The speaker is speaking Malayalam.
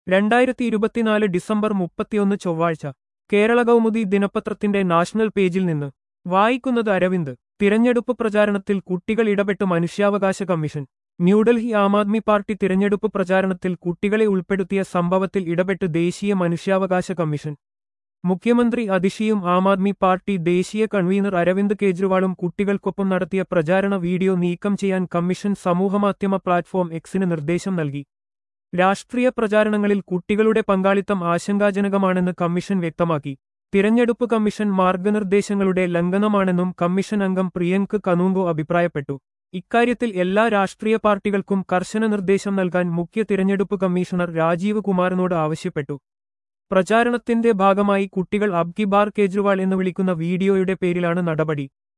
രണ്ടായിരത്തി ഇരുപത്തിനാല് ഡിസംബർ മുപ്പത്തിയൊന്ന് ചൊവ്വാഴ്ച കേരള കൗമുദി ദിനപത്രത്തിന്റെ നാഷണൽ പേജിൽ നിന്ന് വായിക്കുന്നത് അരവിന്ദ് തിരഞ്ഞെടുപ്പ് പ്രചാരണത്തിൽ കുട്ടികൾ ഇടപെട്ട് മനുഷ്യാവകാശ കമ്മീഷൻ ന്യൂഡൽഹി ആം ആദ്മി പാർട്ടി തിരഞ്ഞെടുപ്പ് പ്രചാരണത്തിൽ കുട്ടികളെ ഉൾപ്പെടുത്തിയ സംഭവത്തിൽ ഇടപെട്ട് ദേശീയ മനുഷ്യാവകാശ കമ്മീഷൻ മുഖ്യമന്ത്രി അതിഷിയും ആം ആദ്മി പാർട്ടി ദേശീയ കൺവീനർ അരവിന്ദ് കെജ്രിവാളും കുട്ടികൾക്കൊപ്പം നടത്തിയ പ്രചാരണ വീഡിയോ നീക്കം ചെയ്യാൻ കമ്മീഷൻ സമൂഹമാധ്യമ പ്ലാറ്റ്ഫോം എക്സിന് നിർദ്ദേശം നൽകി രാഷ്ട്രീയ പ്രചാരണങ്ങളിൽ കുട്ടികളുടെ പങ്കാളിത്തം ആശങ്കാജനകമാണെന്ന് കമ്മീഷൻ വ്യക്തമാക്കി തിരഞ്ഞെടുപ്പ് കമ്മീഷൻ മാർഗനിർദ്ദേശങ്ങളുടെ ലംഘനമാണെന്നും കമ്മീഷൻ അംഗം പ്രിയങ്ക് കനൂങ്കോ അഭിപ്രായപ്പെട്ടു ഇക്കാര്യത്തിൽ എല്ലാ രാഷ്ട്രീയ പാർട്ടികൾക്കും കർശന നിർദ്ദേശം നൽകാൻ മുഖ്യ തിരഞ്ഞെടുപ്പ് കമ്മീഷണർ രാജീവ് കുമാറിനോട് ആവശ്യപ്പെട്ടു പ്രചാരണത്തിന്റെ ഭാഗമായി കുട്ടികൾ അബ്കി ബാർ കേജ്രിവാൾ എന്ന് വിളിക്കുന്ന വീഡിയോയുടെ പേരിലാണ് നടപടി